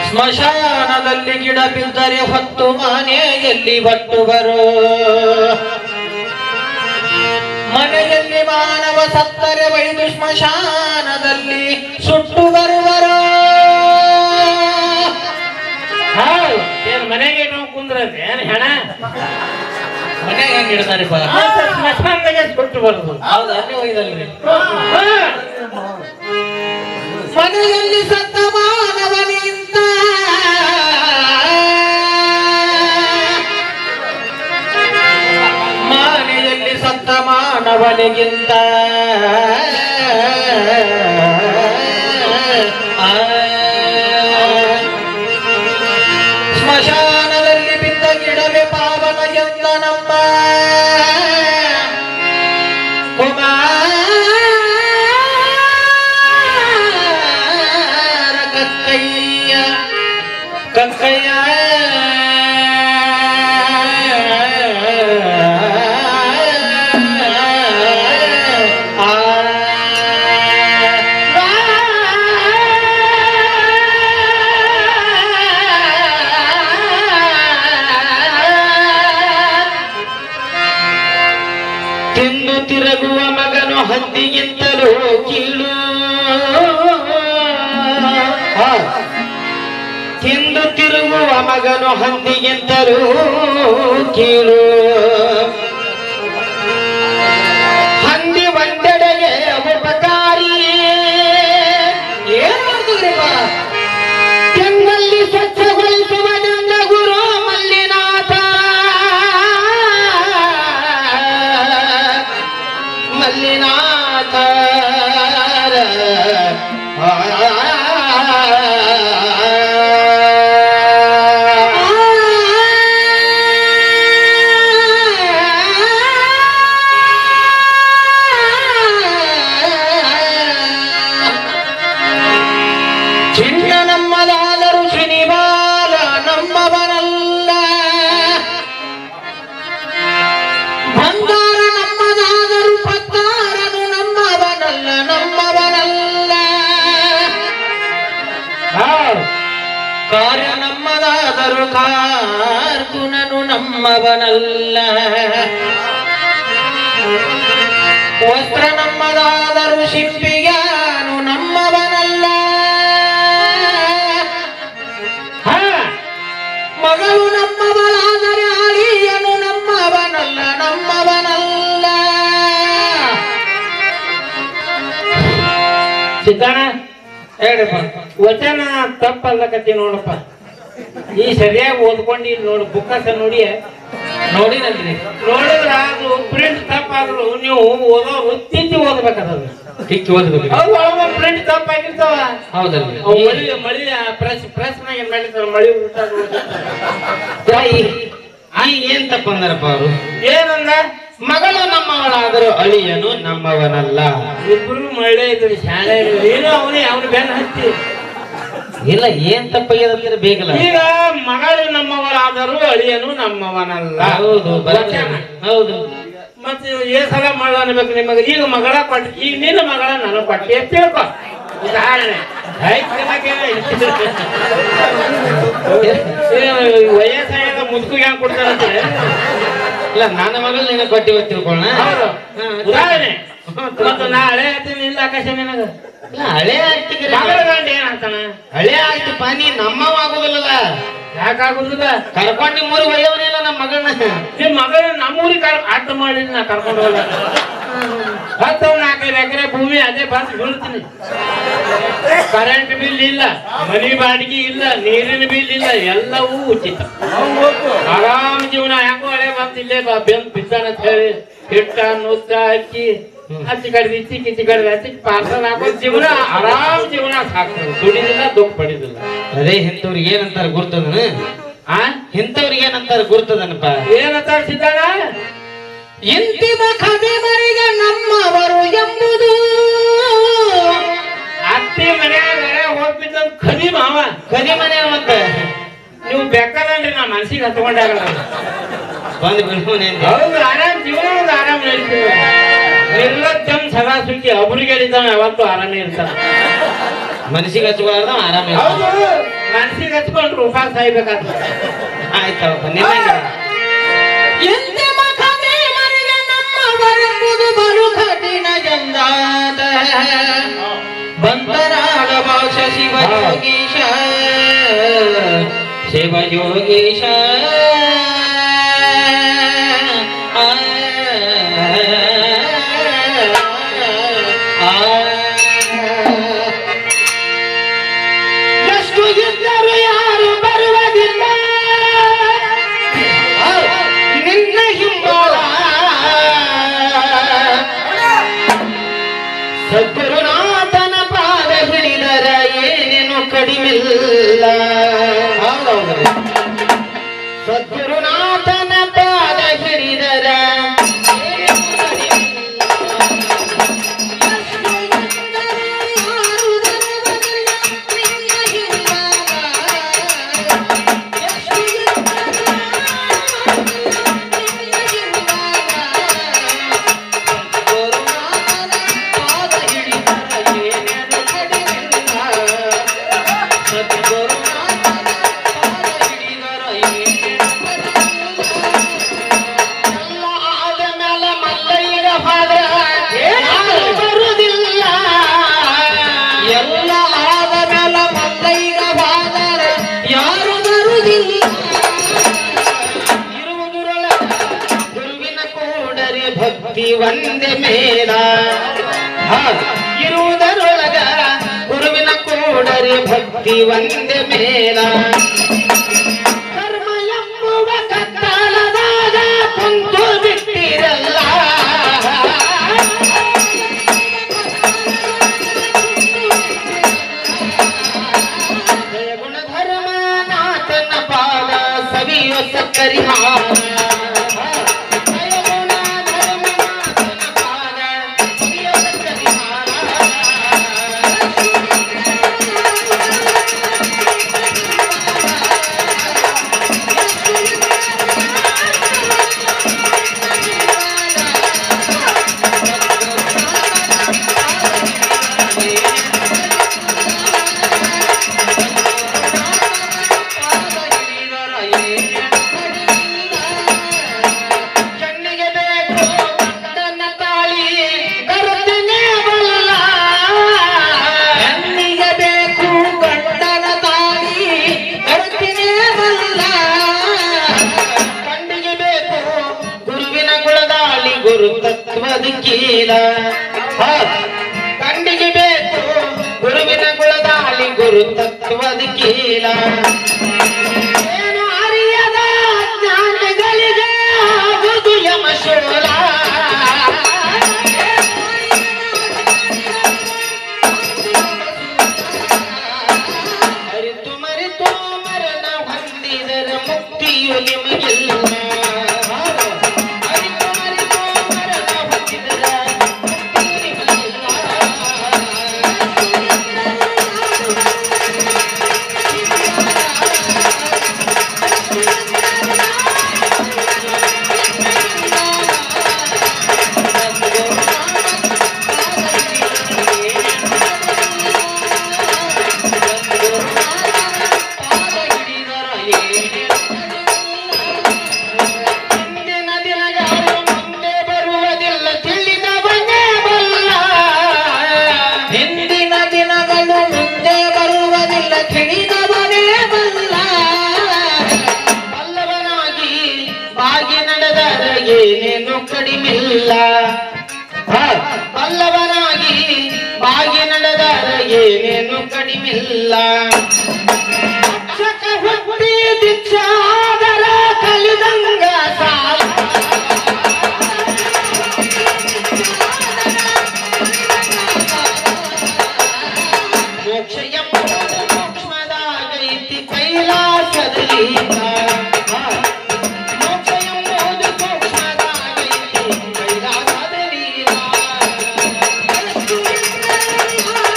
ಸ್ಮಶಾನದಲ್ಲಿ ಗಿಡ ಬಿದ್ದರೆ ಹೊತ್ತು ಮನೆಯಲ್ಲಿ ಬಟ್ಟು ಬರೋ ಮನೆಯಲ್ಲಿ ಮಾನವ ಸತ್ತರೆ ಒಯ್ದು ಸ್ಮಶಾನದಲ್ಲಿ ಸುಟ್ಟು ಬರುವರು ಹೌದು ಏನ್ ಮನೆಗೆ ನಾವು ಕುಂದ್ರದೆ ಏನ್ ಹೆಣ ಮನೆಗೆ ಹೆಂಗ್ ಇಡ್ತಾರೆ ಬಾ ಮತ್ತೆ ಸ್ಮಶಾನದಾಗೆ ಸುಟ್ಟು ಬರುದು ಹೌದಾ ಅಲ್ಲಿ ಒಯ್ದಲ್ರಿ ಹಾ. ಮನೆಯಲ್ಲಿ ಸತ್ತ ಮಾನವನಿಂದ ಮನೆಯಲ್ಲಿ ಸತ್ತ ಮಾನವನಿಗಿಂತ ಆ, ಸ್ಮಶಾನದಲ್ಲಿ ಬಿದ್ದ ಗಿಡವೇ ಪಾವನ ಎಂದ ನಮ್ಮ ಕುಮಾರ ಕಕ್ಕಯ್ಯ ಕಕ್ಕಯ್ಯ ಆ ತಿಂದು ತಿರುಗುವ ಮಗನು ಹದ್ದಿಗಿಂತಲೂ ಕೀಳು ಆ. ತಿಂದು ತಿರುಗುವ ಮಗನು ಹಂದಿಗಿಂತಲೂ ಕೀಳು ಹಂದಿ ಒಂದೆಡೆಗೆ ಉಪಕಾರಿ ಏನ್ ಮಾಡ್ತಿದ್ರಿಪ್ಪ? ಕೆಂಗಲ್ಲಿ ಸ್ವಚ್ಛಗೊಳಿಸುವ ನನ್ನ ಗುರು ಮಲ್ಲಿನಾಥ ಮಲ್ಲಿನಾಥ ಚಿನ್ನ ನಮ್ಮದಾದರೂ ಶನಿವಾರ ನಮ್ಮವನಲ್ಲ ಬಂಗಾರ ನಮ್ಮದಾದರೂ ಪತ್ತಾರನು ನಮ್ಮವನಲ್ಲ ನಮ್ಮವನಲ್ಲ ಹೌದು ಕಾರ್ಯ ನಮ್ಮದಾದರೂ ಕಾರ್ಕುನನು ನಮ್ಮವನಲ್ಲ ವಸ್ತ್ರ ನಮ್ಮದಾದರೂ ಶಿಲ್ಪಿಯಾನು ನಮ್ಮವನಲ್ಲ ಹಾ ಮಗಳು ನಮ್ಮವಳಾದರೆ ಅಳಿಯನು ನಮ್ಮವನಲ್ಲ ನಮ್ಮವನಲ್ಲ ಸಿದ್ದಣ್ಣ ಹೇಳಿಪ್ಪ ವಚನ ತಪ್ಪಲ್ಲಕತ್ತಿ ನೋಡಪ್ಪ ಈ ಸರಿಯಾಗಿ ಓದ್ಕೊಂಡು ಇಲ್ಲಿ ನೋಡು ಬುಕ್ಕಸ ನೋಡಿ ನೋಡಿನಲ್ರಿ ನೋಡಿದ್ರ ಅದು ಪ್ರಿಂಟ್ ತಪ್ಪಾದ್ರು ನೀವು ಓದೋರು ತಿದ್ದಿ ಓದ್ಬೇಕದ ಟಿಕ್ಕಿ ಓದ್ಬೇಕು ಅವು ಪ್ರಿಂಟ್ ತಪ್ಪಾಗಿರ್ತಾವ ಹೌದಲ್ರಿ ಅವು ಮಳಿ ಮಳಿ ಪ್ರೆಸ್ ಪ್ರೆಸ್ನಾಗ ಏನ್ ಮಾಡಿರ್ತಾರ ಮಳಿ ಊಟ ಈ ಏನ್ ತಪ್ಪಂದಾರಪ್ಪ ಅವರು ಏನಂದ ಮಗಳು ನಮ್ಮವಳಾದರೂ ಅಳಿಯನು ನಮ್ಮವನಲ್ಲ ಇಬ್ರು ಮಳೆ ಇದ್ರಿ ಶಾಲೆ ಏನೋ ಅವನೇ ಅವನು ಬೆನ್ನ ಹತ್ತಿ ಇಲ್ಲ ಏನ್ ತಪ್ಪಾಗ್ಯದಂದ್ರೆ ಬೇಕಲ್ಲ ಈಗ ಮಗಳು ನಮ್ಮವರಾದರೂ ಅಳಿಯನು ನಮ್ಮವನಲ್ಲ ಹೌದು ಬರೋಬ್ಬರಿ. ವಚನ. ಹೌದು ಮತ್ತೆ ಏ ಸಲ ಮಗಳ ಅನ್ಬೇಕು ನಿಮಗೆ ಈಗ ಮಗಳ ಕೊಟ್ಟು ಈಗ ನಿನ್ನ ಮಗಳ ನಾನು ಕೊಟ್ಟೆ ತಿಳ್ಕೊ ಉದಾಹರಣೆ ಆಯ್ತ್ ನಿಮಗೇನ ಇದು? ಏನು ವಯಸ್ಸಾಗ ಮುದುಕಿಗೆ ಹೆಂಗ್ ಕೊಡ್ತಾರಂತೆ ಇಲ್ಲ ನನ್ನ ಮಗಳು ನಿನ್ನ ಕೊಟ್ಟಿವ ತಿಳ್ಕೊಳ್ಳ ಹೌದು ಉದಾಹರಣೆ ಮತ್ತು ನಾ ಹಳೆ ಹತ್ತೀನಿ ಇಲ್ಲ ಆಕಾಶ ನಿನಗ ಇಲ್ಲ ಹಳೆ ಆಗ್ತಿದ್ರೆ ಮಗಳ ಗಂಡ ಏನ್ ಅಂತಾನ ಹಳೆ ಆಯ್ತಪ್ಪ ನೀ ನಮ್ಮವ ಆಗುದಿಲ್ಲಲ್ಲ ಯಾಕಾಗುದಿಲ್ಲ ಕರ್ಕೊಂಡು ನಿಮ್ಮೂರಿಗೆ ಒಯ್ಯವನಿಲ್ಲ ನಮ್ಮ ಮಗಳನ್ನ ನಿಮ್ ಮಗಳ ನಮ್ಮೂರಿಗೆ ಕರ್ ಅಡ್ಡ ಮಾಡಿ ನಾ ಕರ್ಕೊಂಡು ಹೋಗಲ್ಲ ಹತ್ತು ನಾಲ್ಕೈದು ಎಕರೆ ಭೂಮಿ ಅದೇ ಬಸ್ ಬೀಳ್ತೀನಿ ಕರೆಂಟ್ ಬಿಲ್ ಇಲ್ಲ ಮನಿ ಬಾಡಿಗೆ ಇಲ್ಲ ನೀರಿನ ಬಿಲ್ ಇಲ್ಲ ಎಲ್ಲವೂ ಉಚಿತ ಆರಾಮ್ ಜೀವನ ಹೆಂಗೋ ಹಳೆ ಬಂತ ಇಲ್ಲೇ ಬಾ ಬೆಂದ್ ಬಿದ್ದಾನ ಅಂತ ಹೇಳಿ ಹಿಟ್ಟ ನುಚ್ಚ ಅಕ್ಕಿ ಹಚ್ಚಿ ಕಡ್ದು ಇಚ್ಚಿ ಕಿಚ್ಚಿ ಕಡ್ದು ಹಚ್ಚಿ ಪಾರ್ಸಲ್ ಹಾಕೋದ್ ಜೀವನ ಆರಾಮ್ ಜೀವನ ಸಾಕ್ತದೆ ದುಡಿದಿಲ್ಲ ದುಃಖ ಪಡಿದಿಲ್ಲ ಅದೇ ಇಂಥವ್ರಿಗೆ ಏನಂತಾರ ಗುರ್ತದನ ಆ ಇಂಥವ್ರಿಗೆ ಏನಂತಾರ ಗುರ್ತದನಪ್ಪ ಏನಂತ ಸಿದ್ದಣ್ಣ ಇಂತಿಮ ಖದೀಮರಿಗೆ ನಮ್ಮವರು ಎಂಬುದು ಅತ್ತಿ ಮನ್ಯಾಗ ಹೋಗ್ಬಿದ್ದ ಖದಿ ಮಾವ ಕದಿ ಮನೆ ಮತ್ತೆ ನೀವು ಬೇಕಾದನ್ರಿ ನಾ ಮನ್ಸಿಗೆ ಹತ್ಕೊಂಡಾಗಲ್ಲ ಬಂದು ಬಿಡ್ಬೋನೆ ಹೌದು ಆರಾಮ್ ಜೀವನ ಒಂದು ಆರಾಮ್ ನಡೀತದೆ ನಿರ್ಲಜ್ಜಂ ಸದಾ ಸುಖಿ ಒಬ್ರಿಗೆ ಯಾವತ್ತು ಆರಾಮೇ ಇರ್ತಾನೆ ಮನಸ್ಸಿಗೆ ಹಚ್ಕೊಳ್ಳಾರ್ದ ಆರಾಮ ಹೌದು ಮನ್ಸಿಗೆ ಸಾಯ್ಬೇಕಾಗ್ತದೆ ಆಯ್ತಪ್ಪ ನಿನ್ನಂಗೆ ಎಂತೆ ಮಖದೆ ಮನೆಗೆ ನಮ್ಮ ಬರುವುದು ಬಲು ಕಠಿಣ ಜಂದಾದ ಬಂದರಾಳ ಭಾಷ ಶಿವ ಯೋಗೀಶ ಶಿವ ಯೋಗೀಶ ಆ, ಆ. ಎಷ್ಟು ಇದ್ದರು ಯಾರು ಬರುವುದಿಲ್ಲ ನಿನ್ನ ಹಿಂಬಾಲ ಸದ್ಗುರುನಾಥನ ಪಾದ ಹಿಡಿದರ ಏನೇನು ಕಡಿಮಿಲ್ಲ ಸದ್ಗುರುನಾಥನ ಪಾದ ಹಿಡಿದರ ಏನೇನು ಕಡಿಮಿಲ್ಲ. ಎಲ್ಲ ಆದ ಮೇಲೆ ಮಲ್ಲೈಗ ಬಾದರ ಯಾರು ಬರುವುದಿಲ್ಲ ಇರುವುದುರೊಳ ಗುರುವಿನ ಕೂಡರೆ ಭಕ್ತಿ ಒಂದೇ ಮೇಲ ಹಾ, ಇರುವುದರೊಳಗ ಗುರುವಿನ ಕೂಡರೆ ಭಕ್ತಿ ಒಂದೇ ಮೇಲ ಕರ್ಮ ಎಂಬುವ ಕತ್ತಲದಾಗ ಕುಂತು ಬಿಟ್ಟಿರಲ್ಲ ಜಯ ಗುಣ ಧರ್ಮ ನಾಥನ ಪಾದ ಸವಿಯೋ ಸಕ್ಕರಿಹಾರ ಜಯ ಗುಣ ಧರ್ಮ ನಾಥನ ಪಾದ ಸವಿಯೋ ಸಕ್ಕರಿಹಾರ ಕಣ್ಣಿಗೆ ಬೇಕು ಗಂಡನ ತಾಳಿ ಕರುತ್ತನೆ ಬಲ್ಲ ಕಣ್ಣಿಗೆ ಬೇಕು ಗಂಡನ ತಾಳಿ ಕರುತ್ತನೆ ಬಲ್ಲ ಕಣ್ಣಿಗೆ ಬೇಕು ಗುರುವಿನ ಗುಣದಾಳಿ ಗುರು ತತ್ವದ ಕೀಲ ಹಾ. ಕಣ್ಣಿಗೆ ಬೇಕು ಗುರುವಿನ ಗುಣದಾಳಿ ಗುರು ತತ್ವದ ಕೀಲ ಏನು ಅರಿಯದ ಜ್ಞಾನಿಗಳಿಗೆ ಆಗುವುದು ಯಮಶೂಲ ಅರಿತು ಮರೆತು ಮರಣ ಹೊಂದಿದರ ಮುಕ್ತಿಯು ನಿಮಗಿಲ್ಲ ಅರಿತು ಮರೆತು ಮರಣ ಹೊಂದಿದರ ಮುಕ್ತಿಯು ನಿಮಗಿಲ್ಲ. ಹಿಂದಿನ ದಿನಗಳು ಮುಂದೆ ಬರುವುದಿಲ್ಲ ತಿಳಿದವನೇ ಬಲ್ಲ ಹಿಂದಿನ ದಿನಗಳು ಮುಂದೆ ಬರುವುದಿಲ್ಲ ತಿಳಿದವನೇ ಬಲ್ಲ ಬಲ್ಲವನಾಗಿ ಬಾಗಿ ನಡೆದರ ಏನೇನು ಕಡಿಮಿಲ್ಲ ಹಾ, ಬಲ್ಲವನಾಗಿ ಬಾಗಿ ನಡೆದರ ಏನೇನು ಕಡಿಮಿಲ್ಲ ರಕ್ಷಕ ಹುಟ್ಟಿ ದಿಚ್ಚಾದರ ಕಲಿದಂಗ ಸಾಲ ಮೋಕ್ಷ ಎಂಬುದು ಸೂಕ್ಷ್ಮದಾಗೈತಿ ಕೈಲಾಸದಲ್ಲಿ ಮೋಕ್ಷ ಎಂಬುದು ಸೂಕ್ಷ್ಮದಾಗೈತಿ ಕೈಲಾಸದಲ್ಲಿ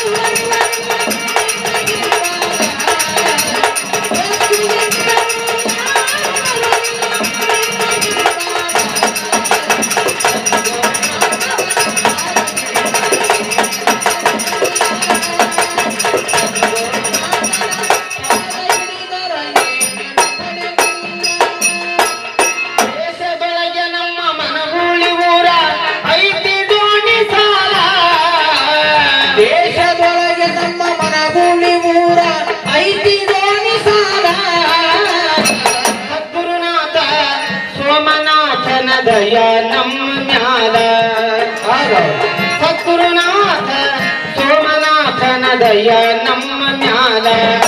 Thank you. ದಯ ನಮ್ಮ ಮ್ಯಾಲ ಸದ್ಗುರುನಾಥ ಸೋಮನಾಥನ ದಯ ನಮ್ಮ ಮ್ಯಾಲ